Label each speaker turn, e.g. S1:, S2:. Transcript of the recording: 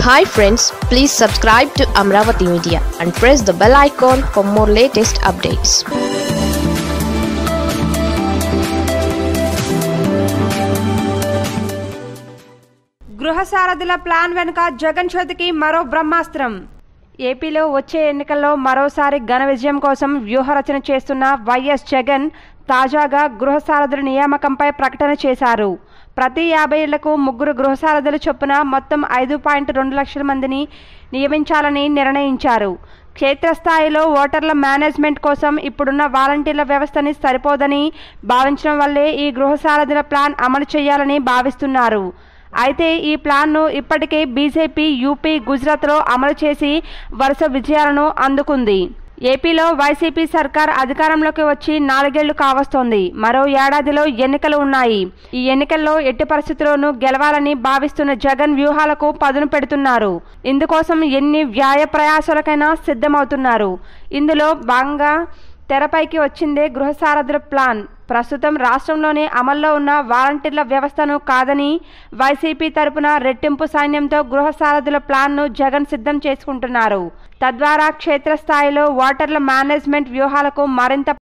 S1: hi friends please subscribe to Amaravati media and press the bell icon for more latest updates
S2: గృహ సారథుల plan వెనుక జగన్ చేతికి మరో బ్రహ్మాస్త్రం ఏపీలో వచ్చే ఎన్నికల్లో మరోసారి ఘన విజయం కోసం వ్యూహరచన చేస్తున్న వైఎస్ జగన్ తాజాగా గృహ సారథుల నియామకంపై ప్రకటన చేశారు ప్రతి యాభై ఏళ్లకు ముగ్గురు గృహ సారథుల చొప్పున మొత్తం ఐదు పాయింట్ రెండు లక్షల మందిని నియమించాలని నిర్ణయించారు క్షేత్రస్థాయిలో ఓటర్ల మేనేజ్మెంట్ కోసం ఇప్పుడున్న వాలంటీర్ల వ్యవస్థని సరిపోదని భావించడం వల్లే ఈ గృహ సారథుల ప్లాన్ అమలు చేయాలని భావిస్తున్నారు అయితే ఈ ప్లాన్ను ఇప్పటికే బీజేపీ యూపీ గుజరాత్లో అమలు చేసి వరుస విజయాలను అందుకుంది ఏపీలో వైసీపీ సర్కార్ అధికారంలోకి వచ్చి నాలుగేళ్లు కావస్తోంది మరో ఏడాదిలో ఎన్నికలు ఉన్నాయి ఈ ఎన్నికల్లో ఎట్టి పరిస్థితుల్లోనూ గెలవాలని భావిస్తున్న జగన్ వ్యూహాలకు పదును పెడుతున్నారు ఇందుకోసం ఎన్ని వ్యాయ ప్రయాసాలకైనా సిద్ధమవుతున్నారు ఇందులో భాగంగా తెరపైకి వచ్చిందే గృహ సారథుల ప్లాన్ ప్రస్తుతం రాష్ట్రంలోని అమల్లో ఉన్న వాలంటీర్ల వ్యవస్థను కాదని వైసీపీ తరపున రెట్టింపు సైన్యంతో గృహ సారథుల ప్లాన్ను జగన్ సిద్ధం చేసుకుంటున్నారు తద్వారా క్షేత్రస్థాయిలో ఓటర్ల మేనేజ్మెంట్ వ్యూహాలకు మరింత